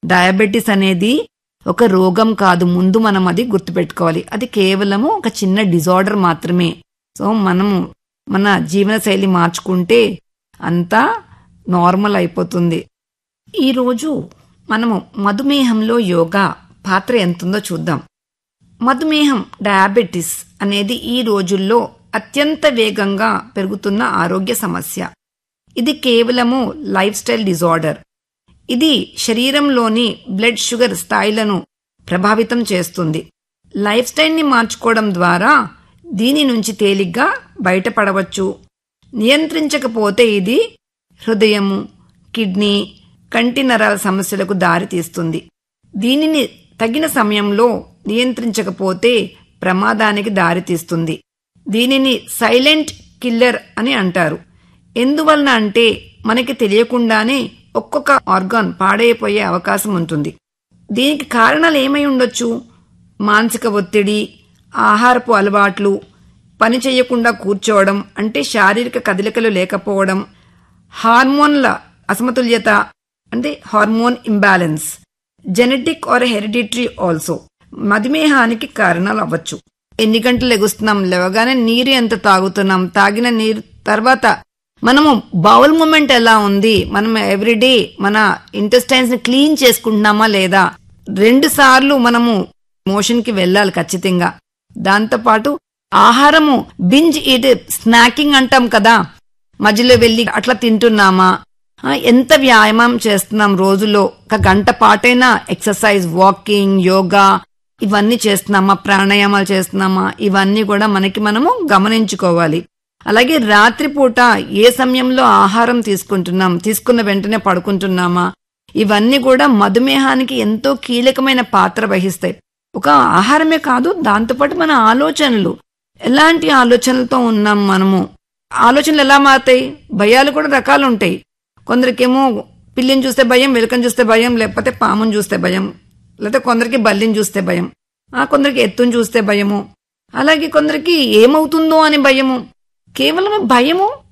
diabetes అనేది ఒక రోగం కాదు ముందు మనం అది గుర్తుపెట్టుకోవాలి అది కేవలము ఒక చిన్న డిజార్డర్ మాత్రమే సో మనము మన జీవనశైలి మార్చుకుంటే అంతా నార్మల్ అయిపోతుంది ఈరోజు మనము మధుమేహంలో యోగా పాత్ర ఎంతుందో చూద్దాం మధుమేహం డయాబెటిస్ అనేది ఈ రోజుల్లో అత్యంత వేగంగా పెరుగుతున్న ఆరోగ్య సమస్య ఇది కేవలము లైఫ్ స్టైల్ డిజార్డర్ ఇది శరీరంలోని బ్లడ్ షుగర్ స్థాయిలను ప్రభావితం చేస్తుంది లైఫ్ స్టైల్ని మార్చుకోవడం ద్వారా దీని నుంచి తేలిగ్గా బయటపడవచ్చు నియంత్రించకపోతే ఇది హృదయము కిడ్నీ కంటి నరాల సమస్యలకు దారితీస్తుంది దీనిని తగిన సమయంలో నియంత్రించకపోతే ప్రమాదానికి దారితీస్తుంది దీనిని సైలెంట్ కిల్లర్ అని అంటారు ఎందువలన అంటే మనకి తెలియకుండానే ఒక్కొక్క ఆర్గాన్ పాడైపోయే అవకాశం ఉంటుంది దీనికి కారణాలు ఏమై ఉండొచ్చు మానసిక ఒత్తిడి ఆహారపు అలవాట్లు పని చేయకుండా కూర్చోవడం అంటే శారీరక కదలికలు లేకపోవడం హార్మోన్ల అసమతుల్యత అంటే hormone imbalance genetic or hereditary also మధుమేహానికి కారణాలు అవ్వచ్చు ఎన్ని గంటలు లెగుస్తున్నాం లేవగానే నీరు ఎంత తాగుతున్నాం తాగిన నీరు తర్వాత మనము బౌల్ మూమెంట్ ఎలా ఉంది మనం ఎవ్రీడే మన ఇంటెస్టైన్స్ ని క్లీన్ చేసుకుంటున్నామా లేదా రెండు సార్లు మనము మోషన్ కి వెళ్ళాలి ఖచ్చితంగా దాంతో పాటు ఆహారము బింజ్ ఈట్ స్నాకింగ్ అంటాం కదా మధ్యలో వెళ్ళి అట్లా తింటున్నామా ఆ, ఎంత వ్యాయామం చేస్తున్నాం రోజులో ఒక గంట పాటైనా ఎక్సర్సైజ్ వాకింగ్ యోగా ఇవన్నీ చేస్తున్నామా ప్రాణాయామాలు చేస్తున్నామా ఇవన్నీ కూడా మనకి మనము గమనించుకోవాలి అలాగే రాత్రిపూట ఏ సమయంలో ఆహారం తీసుకుంటున్నాం తీసుకున్న వెంటనే పడుకుంటున్నామా ఇవన్నీ కూడా మధుమేహానికి ఎంతో కీలకమైన పాత్ర వహిస్తాయి ఒక ఆహారమే కాదు దాంతోపాటు మన ఆలోచనలు ఎలాంటి ఆలోచనలతో ఉన్నాం మనము ఆలోచనలు ఎలా మారుతాయి భయాలు కూడా రకాలు ఉంటాయి కొందరికేమో పిల్లిని చూస్తే భయం వెలుకని చూస్తే భయం లేకపోతే పాముని చూస్తే భయం లేకపోతే కొందరికి బల్లిని చూస్తే భయం ఆ కొందరికి ఎత్తుని చూస్తే భయము అలాగే కొందరికి ఏమవుతుందో అని భయము కేవలం భయము